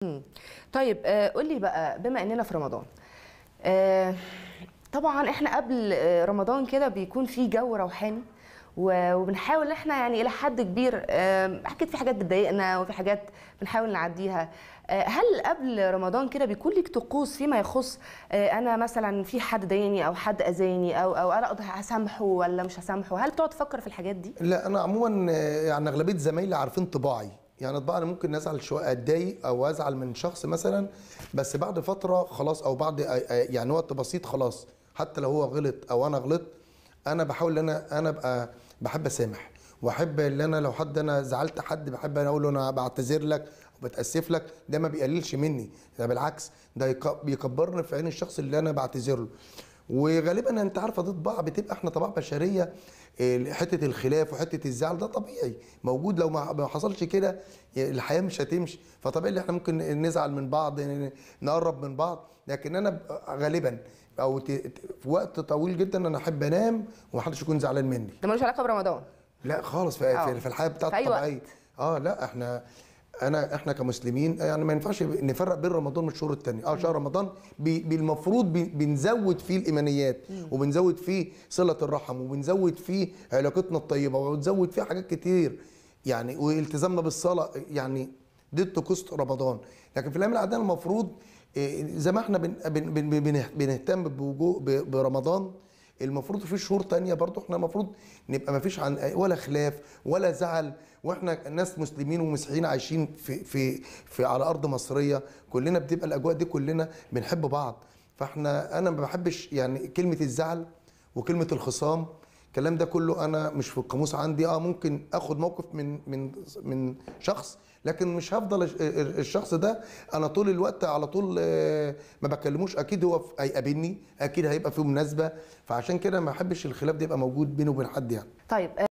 طيب آه، قول لي بقى بما اننا في رمضان آه، طبعا احنا قبل آه، رمضان كده بيكون في جو روحاني و- وبنحاول ان احنا يعني الى حد كبير آه، اكيد في حاجات بتضايقنا وفي حاجات بنحاول نعديها آه، هل قبل رمضان كده بيكون لك طقوس فيما يخص آه، انا مثلا في حد ضايقني او حد اذاني او او انا أقدر هسامحه ولا مش هسامحه هل بتقعد تفكر في الحاجات دي لا انا عموما آه، يعني اغلبيه زمايلي عارفين طباعي يعني طباعي انا ممكن ازعل شويه اتضايق او ازعل من شخص مثلا بس بعد فتره خلاص او بعد آه، آه، يعني وقت بسيط خلاص حتى لو هو غلط او انا غلطت انا بحاول ان انا انا ابقى بحب اسامح واحب ان انا لو حد انا زعلت حد بحب انا اقول له انا بعتذر لك وبتاسف لك ده ما بيقللش مني ده بالعكس ده يك- بيكبرني في عين الشخص اللي انا بعتذر له وغالبا انت عارفه دي طباع بتبقى احنا طباع بشريه إيه، حته الخلاف وحته الزعل ده طبيعي موجود لو ما ما حصلش كده الحياه مش هتمشي فطبيعي ان احنا ممكن نزعل من بعض ن- نقرب من بعض لكن انا ب- غالبا او ت- ت- في وقت طويل جدا انا احب انام ومحدش يكون زعلان مني ده ملوش علاقه برمضان لا خالص في, آه. في, في الحياه بتاعت في أي الطبيعيه وقت. اه لا احنا انا احنا كمسلمين يعني ما ينفعش نفرق بين رمضان والشهور التانية اه شهر رمضان بي بي- المفروض بي بنزود فيه الايمانيات وبنزود فيه صله الرحم وبنزود فيه علاقتنا الطيبه وبنزود فيه حاجات كتير يعني والتزامنا بالصلاه يعني دي طقوس رمضان لكن في الايام العاديه المفروض إيه، زي ما احنا بن بن بن بن بنهتم بوجوه ب- برمضان المفروض في شهور تانية برضو احنا المفروض نبقى ما فيش عن ولا خلاف ولا زعل واحنا ناس مسلمين ومسيحيين عايشين في في في على ارض مصريه كلنا بتبقى الاجواء دي كلنا بنحب بعض فاحنا انا ما بحبش يعني كلمه الزعل وكلمه الخصام الكلام ده كله انا مش في القاموس عندي اه ممكن اخد موقف من من من شخص لكن مش هفضل الش- الشخص ده انا طول الوقت على طول آه، ما بكلموش اكيد هو في- هيقابلني اكيد هيبقى في مناسبه فعشان كده ما احبش الخلاف ده يبقى موجود بيني وبين حد يعني طيب